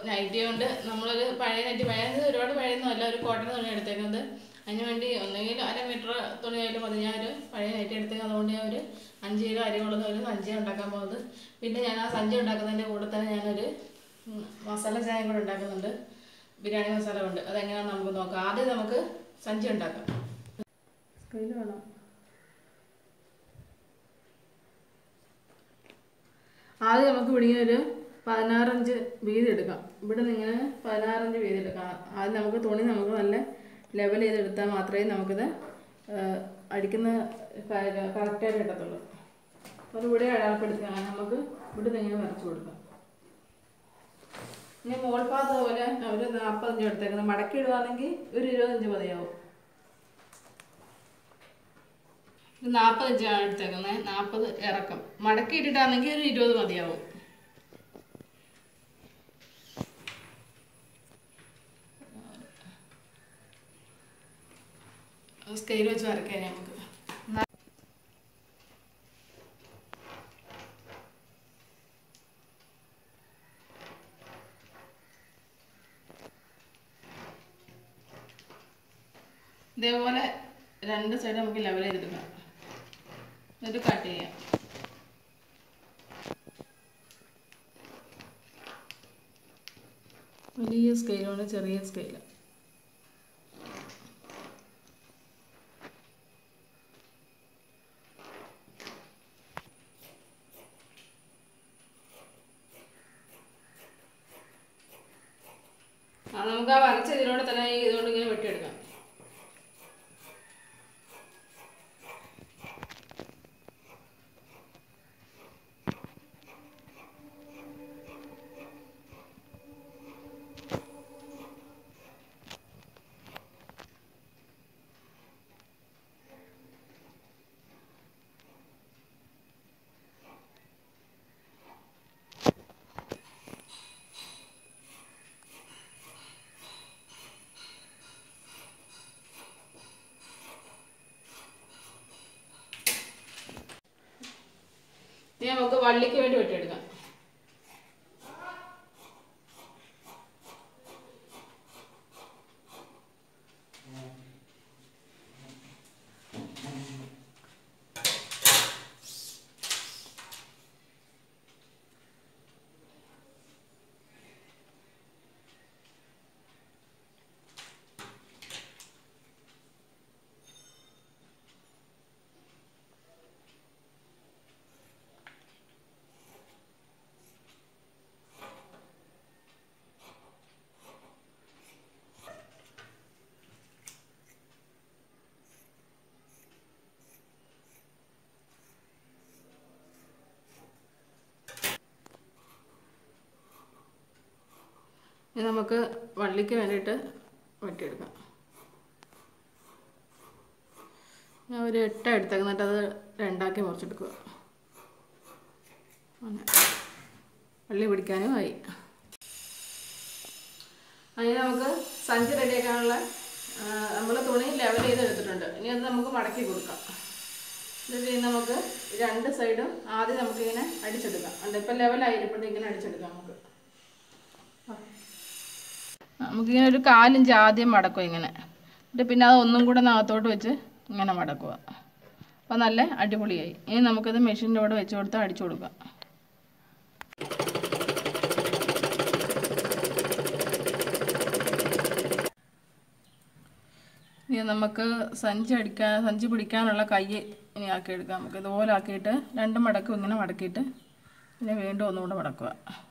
Nightie കൊണ്ട് നമ്മളൊരു പഴയ നൈറ്റി പഴയത് ഒരുപാട് പഴയൊന്നും അല്ല ഒരു കോട്ടൺ തുണി എടുത്തേക്കുന്നത് അതിന് വേണ്ടി ഒന്നെങ്കിൽ അര മീറ്റർ തുണിയായിട്ട് മതി ഞാനൊരു പഴയ നൈറ്റി എടുത്തേക്കുന്നത് അതുകൊണ്ട് ഞാൻ ഒരു അഞ്ച് കിലോ അരി കൊള്ളുന്ന ഒരു സഞ്ചി ഉണ്ടാക്കാൻ പോകുന്നത് പിന്നെ ഞാൻ ആ സഞ്ചി ഉണ്ടാക്കുന്നതിൻ്റെ കൂടെ തന്നെ ഞാനൊരു ഉം, മസാല ചായയും കൂടെ ഉണ്ടാക്കുന്നുണ്ട് ബിരിയാണി മസാല കൊണ്ട് അതെങ്ങനെയാണെന്ന് നമുക്ക് നോക്കാം ആദ്യം നമുക്ക് സഞ്ചി ഉണ്ടാക്കാം സ്കെയിൽ വേണം ആദ്യം നമുക്ക് ഇവിടെ ഇങ്ങനെ ഒരു പതിനാറഞ്ച് വീതി എടുക്കാം ഇവിടെ നിന്ന് ഇങ്ങനെ പതിനാറഞ്ച് വീതി എടുക്കാം ആദ്യം നമുക്ക് തുണി നമുക്ക് നല്ല ലെവൽ ചെയ്തെടുത്താൽ മാത്രമേ നമുക്കിത് ആ, അടിക്കുന്ന കറക്റ്റായിട്ട് കിട്ടത്തുള്ളൂ അപ്പോൾ അത് ഇവിടെ അടയാളപ്പെടുത്തി അങ്ങനെ നമുക്ക് ഇവിടെ നിന്ന് ഇങ്ങനെ വരച്ചു കൊടുക്കാം ഇനി മോൾ ഭാഗത്ത് പോലെ ഒരു നാൽപ്പത്തഞ്ച് എടുത്തേക്കുന്നത് മടക്കി ഇടുവാണെങ്കിൽ ഒരു ഇരുപത്തഞ്ച് മതിയാവും ഇത് നാൽപ്പത്തഞ്ചാണ് എടുത്തേക്കുന്നത് നാൽപ്പത് ഇറക്കം മടക്കി ഇട്ടിട്ടാണെങ്കിൽ ഒരു ഇരുപത് മതിയാവും സ്കെയിൽ വെച്ച് വരയ്ക്കാൻ നമുക്ക് ന- ഇതേപോലെ രണ്ട് സൈഡ് നമുക്ക് ലെവൽ ചെയ്തെടുക്കാം എന്നിട്ട് കട്ട് ചെയ്യാം വലിയ സ്കെയിലോട് ചെറിയ സ്കെയിൽ ആ നമുക്ക് ആ വരച്ച ഇതിലൂടെ തന്നെ ഈ ഇതുകൊണ്ട് ഇങ്ങനെ വെട്ടിയെടുക്കാം ഇനി നമുക്ക് വള്ളിക്ക് വേണ്ടി വെട്ടിയെടുക്കാം ഇനി നമുക്ക് വള്ളിക്ക് വേണ്ടിയിട്ട് വെട്ടിയെടുക്കാം ഞാൻ ഒരു എട്ട എടുത്തേക്ക് എന്നിട്ട് അത് രണ്ടാക്കി മുറിച്ചെടുക്കുക അങ്ങനെ വള്ളി പിടിക്കാനും ആയി അതിന് നമുക്ക് സഞ്ചി റെഡിയാക്കാനുള്ള നമ്മൾ തുണി ലെവൽ ചെയ്ത് എടുത്തിട്ടുണ്ട് ഇനി അത് നമുക്ക് മടക്കി കൊടുക്കാം എന്നിട്ട് ഇനി നമുക്ക് രണ്ട് സൈഡും ആദ്യം നമുക്കിങ്ങനെ അടിച്ചെടുക്കാം ഉണ്ട് ഇപ്പം ലെവലായിരിക്കും ഇങ്ങനെ അടിച്ചെടുക്കാം നമുക്ക് നമുക്കിങ്ങനെ ഒരു കാലിഞ്ച് ആദ്യം മടക്കും ഇങ്ങനെ എന്നിട്ട് പിന്നെ അത് ഒന്നും കൂടെ നകത്തോട്ട് വെച്ച് ഇങ്ങനെ മടക്കുക അപ്പോൾ നല്ല അടിപൊളിയായി ഇനി നമുക്കിത് മെഷീൻ്റെ കൂടെ വെച്ച് കൊടുത്ത് അടിച്ചു കൊടുക്കാം ഇനി നമുക്ക് സഞ്ചി അടിക്കാൻ സഞ്ചി പിടിക്കാനുള്ള കൈ ഇനി ആക്കി എടുക്കാം നമുക്ക് ഇതുപോലെ ആക്കിയിട്ട് രണ്ട് മടക്കും ഇങ്ങനെ മടക്കിയിട്ട് പിന്നെ വീണ്ടും ഒന്നുകൂടെ മടക്കുക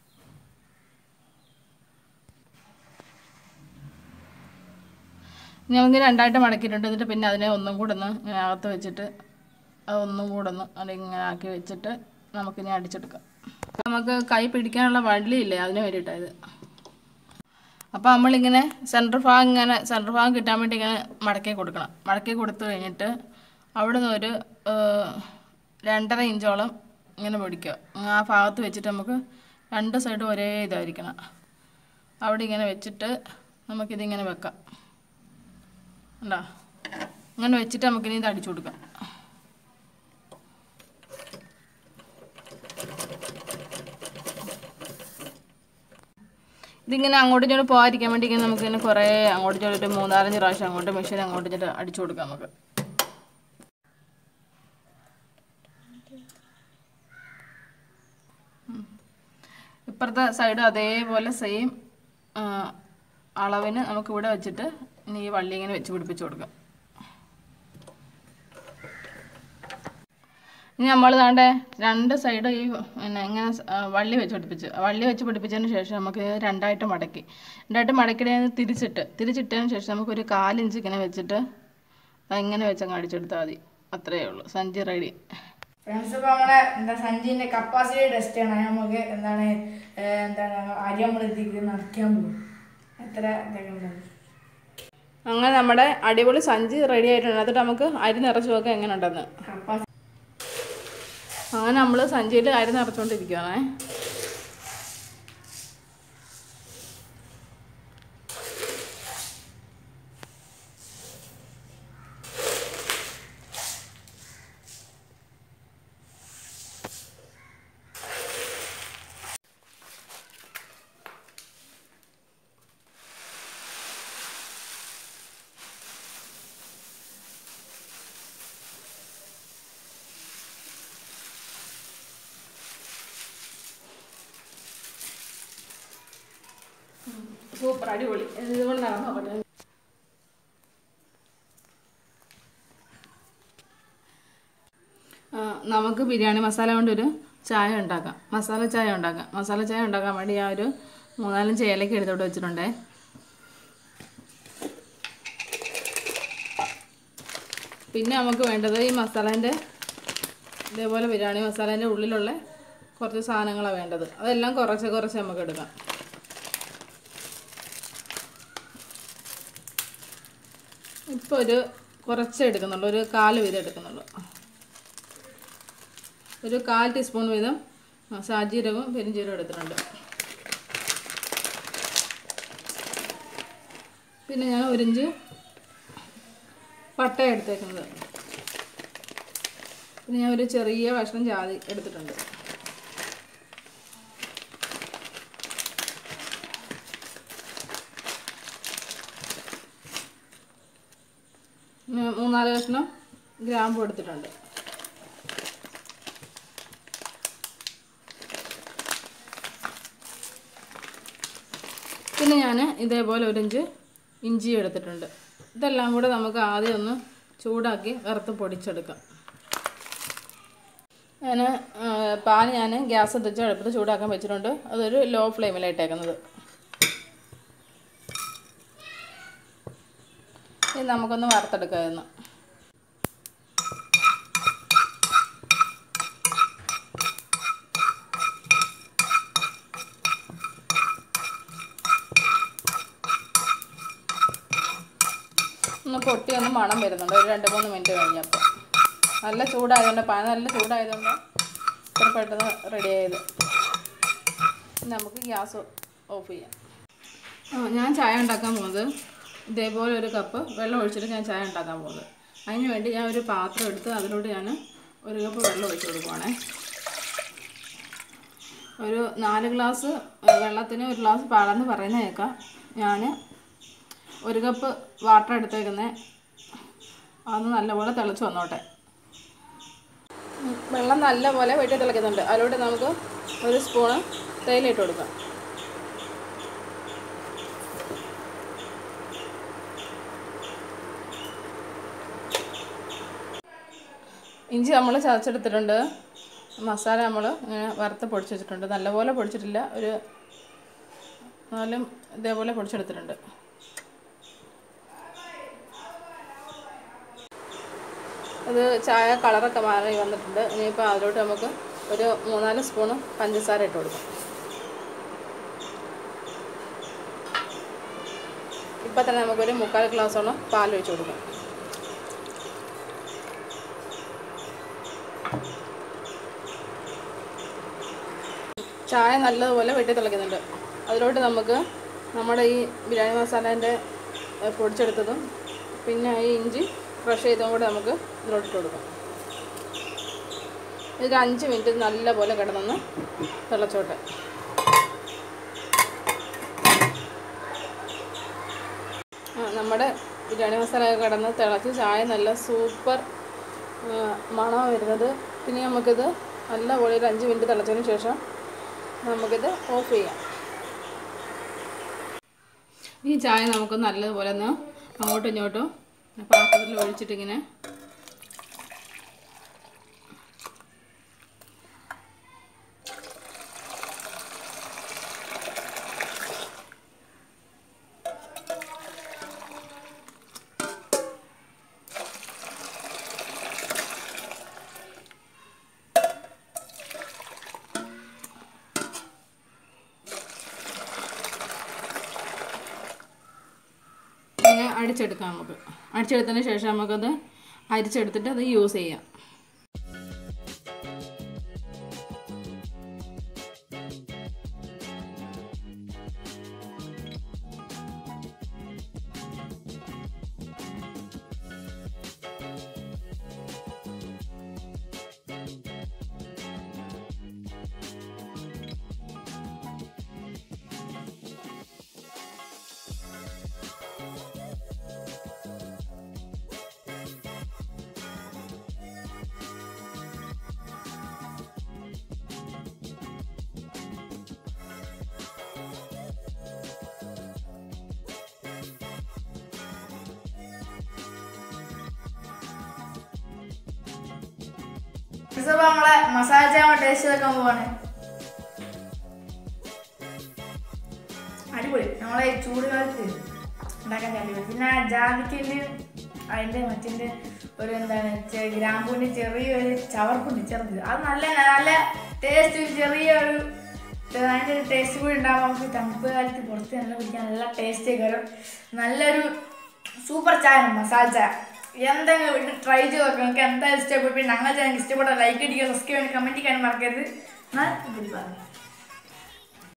ഇനി നമുക്ക് രണ്ടായിട്ട് മടക്കിയിട്ടുണ്ട് എന്നിട്ട് പിന്നെ അതിനെ ഒന്നും കൂടെ ഒന്ന് ഇങ്ങനെ അകത്ത് വെച്ചിട്ട് അതൊന്നും കൂടെ ഒന്ന് അതിങ്ങനെ ആക്കി വെച്ചിട്ട് നമുക്കിനി അടിച്ചെടുക്കാം നമുക്ക് കൈ പിടിക്കാനുള്ള വള്ളിയില്ലേ അതിന് വേണ്ടിയിട്ടാണ് ഇത് അപ്പോൾ നമ്മളിങ്ങനെ സെൻറ്റർ ഭാഗം ഇങ്ങനെ സെൻറ്റർ ഭാഗം കിട്ടാൻ വേണ്ടി ഇങ്ങനെ മടക്കി കൊടുക്കണം മടക്കി കൊടുത്തു കഴിഞ്ഞിട്ട് അവിടെ നിന്ന് ഒരു ഏഹ്, രണ്ടര ഇഞ്ചോളം ഇങ്ങനെ പിടിക്കുക ആ ഭാഗത്ത് വെച്ചിട്ട് നമുക്ക് രണ്ട് സൈഡും ഒരേ ഇതായിരിക്കണം അവിടെ ഇങ്ങനെ വെച്ചിട്ട് നമുക്കിതിങ്ങനെ വെക്കാം ഉണ്ടോ ഇങ്ങനെ വെച്ചിട്ട് നമുക്കിനി ഇത് അടിച്ചു കൊടുക്കാം ഇതിങ്ങനെ അങ്ങോട്ടും ഇങ്ങോട്ട് പോകാതിരിക്കാൻ വേണ്ടി ഇങ്ങനെ നമുക്ക് ഇങ്ങനെ കുറേ അങ്ങോട്ടും ഇങ്ങോട്ട് ഒരു മൂന്നാലഞ്ച് പ്രാവശ്യം അങ്ങോട്ട് മെഷീൻ അങ്ങോട്ടും ഇങ്ങോട്ട് അടിച്ചു കൊടുക്കാം നമുക്ക് ഉം. ഇപ്പുറത്തെ സൈഡ് അതേപോലെ സെയിം അളവിന് നമുക്ക് ഇവിടെ വെച്ചിട്ട് ഇനി ഈ വള്ളി ഇങ്ങനെ വെച്ച് പിടിപ്പിച്ച് കൊടുക്കാം ഇനി നമ്മൾ താണ്ടെ രണ്ട് സൈഡ് ഈ പിന്നെ ഇങ്ങനെ സ്- ആ, വള്ളി വെച്ച് പിടിപ്പിച്ച് വള്ളി വെച്ച് പിടിപ്പിച്ചതിന് ശേഷം നമുക്ക് ഇത് രണ്ടായിട്ട് മടക്കി രണ്ടായിട്ട് മടക്കിയിട്ട് തിരിച്ചിട്ട് തിരിച്ചിട്ടതിന് ശേഷം നമുക്കൊരു കാലിഞ്ച് ഇങ്ങനെ വെച്ചിട്ട് അത് ഇങ്ങനെ വെച്ചങ്ങ് അടിച്ചെടുത്താൽ മതി അത്രയേ ഉള്ളൂ സഞ്ചി റെഡി ഫ്രണ്ട്സ് ഇപ്പോൾ നമ്മളെ എന്താ സഞ്ജീൻ്റെ കപ്പാസിറ്റി ടെസ്റ്റ് ആണ് നമുക്ക് എന്താണ് ഏഹ്, എന്താണ് അരിയമ്പളത്തേക്ക് നടക്കാൻ പോകും എത്ര ഇതൊക്കെ ഉണ്ടാവും അങ്ങനെ നമ്മുടെ അടിപൊളി സഞ്ചി റെഡി ആയിട്ടുണ്ട് എന്നിട്ട് നമുക്ക് അരി നിറച്ച് നോക്കാം എങ്ങനെ ഉണ്ടെന്ന് കപ്പാസിറ്റി അങ്ങനെ നമ്മൾ സഞ്ചിയിൽ അരി നിറച്ചുകൊണ്ടിരിക്കുകയാണേ സൂപ്പർ അടിപൊളി ഇതുകൊണ്ട് നടന്നു നോക്കട്ടെ ആ, നമുക്ക് ബിരിയാണി മസാല കൊണ്ടൊരു ചായ ഉണ്ടാക്കാം മസാല ചായ ഉണ്ടാക്കാം മസാല ചായ ഉണ്ടാക്കാൻ വേണ്ടി ഞാൻ ഒരു മൂന്നാലഞ്ച് ഏലക്ക എടുത്തോട്ട് വെച്ചിട്ടുണ്ടേ പിന്നെ നമുക്ക് വേണ്ടത് ഈ മസാലേൻ്റെ ഇതേപോലെ ബിരിയാണി മസാലേൻ്റെ ഉള്ളിലുള്ള കുറച്ച് സാധനങ്ങളാണ് വേണ്ടത് അതെല്ലാം കുറച്ച് കുറച്ച് നമുക്ക് എടുക്കാം ഇപ്പോൾ ഒരു കുറച്ചേ എടുക്കുന്നുള്ളൂ ഒരു കാല് വീതം എടുക്കുന്നുള്ളൂ ഒരു കാൽ ടീസ്പൂൺ വീതം ആ, സാജീരകവും പെരിഞ്ജീരകവും എടുത്തിട്ടുണ്ട് പിന്നെ ഞാൻ ഒരിഞ്ച് പട്ട എടുത്തേക്കുന്നത് പിന്നെ ഞാൻ ഒരു ചെറിയ കഷ്ണം ജാതി എടുത്തിട്ടുണ്ട് പിന്നെ മൂന്നാല് കഷ്ണം ഗ്രാമ്പു എടുത്തിട്ടുണ്ട് പിന്നെ ഞാൻ ഇതേപോലെ ഒരു ഇഞ്ച് ഇഞ്ചി എടുത്തിട്ടുണ്ട് ഇതെല്ലാം കൂടെ നമുക്ക് ആദ്യം ഒന്ന് ചൂടാക്കി വറുത്ത് പൊടിച്ചെടുക്കാം ഞാൻ പാൻ ഞാൻ ഗ്യാസ് എത്തിച്ച് അടുപ്പത്ത് ചൂടാക്കാൻ വെച്ചിട്ടുണ്ട് അതൊരു ലോ ഫ്ലെയിമിലിട്ടേക്കുന്നത് ഇനി നമുക്കൊന്ന് വറുത്തെടുക്കാമായിരുന്നു ഒന്ന് പൊട്ടി ഒന്ന് മണം വരുന്നുണ്ട് ഒരു രണ്ട് മൂന്ന് മിനിറ്റ് കഴിഞ്ഞപ്പോൾ നല്ല ചൂടായതുകൊണ്ട് പാൻ നല്ല ചൂടായതുകൊണ്ട് ഇത്ര പെട്ടെന്ന് റെഡി ആയത് ഇനി നമുക്ക് ഗ്യാസ് ഓഫ് ചെയ്യാം ആ ഞാൻ ചായ ഉണ്ടാക്കാൻ പോകുന്നത് ഇതേപോലെ ഒരു കപ്പ് വെള്ളം ഒഴിച്ചിട്ട് ഞാൻ ചായ ഉണ്ടാക്കാൻ പോകുന്നത് അതിന് വേണ്ടി ഞാൻ ഒരു പാത്രം എടുത്ത് അതിലോട്ട് ഞാൻ ഒരു കപ്പ് വെള്ളം ഒഴിച്ച് കൊടുക്കുവാണേ ഒരു നാല് ഗ്ലാസ് വെള്ളത്തിന് ഒരു ഗ്ലാസ് പാടെന്ന് പറയുന്നത് കേൾക്കാം ഞാൻ ഒരു കപ്പ് വാട്ടർ എടുത്തേക്കുന്നത് അതൊന്ന് നല്ലപോലെ തിളച്ച് വന്നോട്ടെ ഉം, വെള്ളം നല്ലപോലെ വെട്ടി തിളയ്ക്കുന്നുണ്ട് അതിലോട്ട് നമുക്ക് ഒരു സ്പൂണ് തേയില ഇട്ട് കൊടുക്കാം ഇഞ്ചി നമ്മൾ ചതച്ചെടുത്തിട്ടുണ്ട് മസാല നമ്മൾ ഇങ്ങനെ വറുത്ത് പൊടിച്ച് വെച്ചിട്ടുണ്ട് നല്ലപോലെ പൊടിച്ചിട്ടില്ല ഒരു എന്നാലും ഇതേപോലെ പൊടിച്ചെടുത്തിട്ടുണ്ട് അത് ചായ കളറൊക്കെ മാറി വന്നിട്ടുണ്ട് ഇനിയിപ്പോൾ അതിലോട്ട് നമുക്ക് ഒരു മൂന്നാല് സ്പൂണ് പഞ്ചസാര ഇട്ട് കൊടുക്കാം ഇപ്പം തന്നെ നമുക്കൊരു മുക്കാൽ ഗ്ലാസോളം പാൽ ഒഴിച്ച് കൊടുക്കാം ചായ നല്ലതുപോലെ വെട്ടി തിളയ്ക്കുന്നുണ്ട് അതിലോട്ട് നമുക്ക് നമ്മുടെ ഈ ബിരിയാണി മസാലേൻ്റെ ഏഹ്, പൊടിച്ചെടുത്തതും പിന്നെ ഈ ഇഞ്ചി ക്രഷ് ചെയ്തതും കൂടെ നമുക്ക് ഇതിലോട്ട് ഇട്ട് കൊടുക്കാം ഒരു അഞ്ച് മിനിറ്റ് നല്ലപോലെ കിടന്നൊന്ന് തിളച്ചോട്ടെ നമ്മുടെ ബിരിയാണി മസാല ഒക്കെ കിടന്ന് തിളച്ച് ചായ നല്ല സൂപ്പർ മണമാണ് വരുന്നത് പിന്നെ നമുക്കിത് നല്ല പോലെ ഒരു അഞ്ച് മിനിറ്റ് തിളച്ചതിന് ശേഷം നമുക്കിത് ഓഫ് ചെയ്യാം ഈ ചായ നമുക്ക് നല്ലതുപോലെ ഒന്ന് അങ്ങോട്ടും ഇങ്ങോട്ടും പാത്രത്തിൽ ഒഴിച്ചിട്ടിങ്ങനെ ഇങ്ങനെ അടിച്ചെടുക്കാം നമുക്ക് അടിച്ചെടുത്തതിന് ശേഷം നമുക്കത് അരിച്ചെടുത്തിട്ട് അത് യൂസ് ചെയ്യാം ഇപ്പൊ നമ്മളെ മസാല ചായ ടേസ്റ്റ് വെക്കാൻ പോവാണ് അടിപൊളി നമ്മളെ ഈ ചൂട് കാലത്ത് ഉണ്ടാക്കാൻ അടിപൊളി പിന്നെ ജാതിക്കല് അതിന്റെ മറ്റിന്റെ ഒരു എന്താണ് ചെ- ഗ്രാമ്പൂവിന്റെ ചെറിയൊരു ചവർപ്പുണ്ട് ചെറുത് അത് നല്ല നല്ല ടേസ്റ്റ് ചെറിയ ഒരു അതിന്റെ ഒരു ടേസ്റ്റ് കൂടി ഉണ്ടാകുമ്പോൾ നമുക്ക് തണുപ്പ് കാലത്ത് പുറത്ത് നല്ല കുടിക്കാൻ നല്ല ടേസ്റ്റ് കയറും നല്ലൊരു സൂപ്പർ ചായ മസാല ചായ എന്തെങ്കിലും വീട്ടിൽ ട്രൈ ചെയ്ത് നോക്കാം നിങ്ങൾക്ക് എന്തായാലും ഇഷ്ടപ്പെട്ടു പിന്നെ ഞങ്ങൾ ചാനൽ ഇഷ്ടപ്പെട്ട ലൈക്ക് അടിക്കുക സബ്സ്ക്രൈബ് ചെയ്യാൻ കമൻറ്റ് ചെയ്യാൻ മറക്കരുത് എന്നാൽ ഇതിൽ പറഞ്ഞു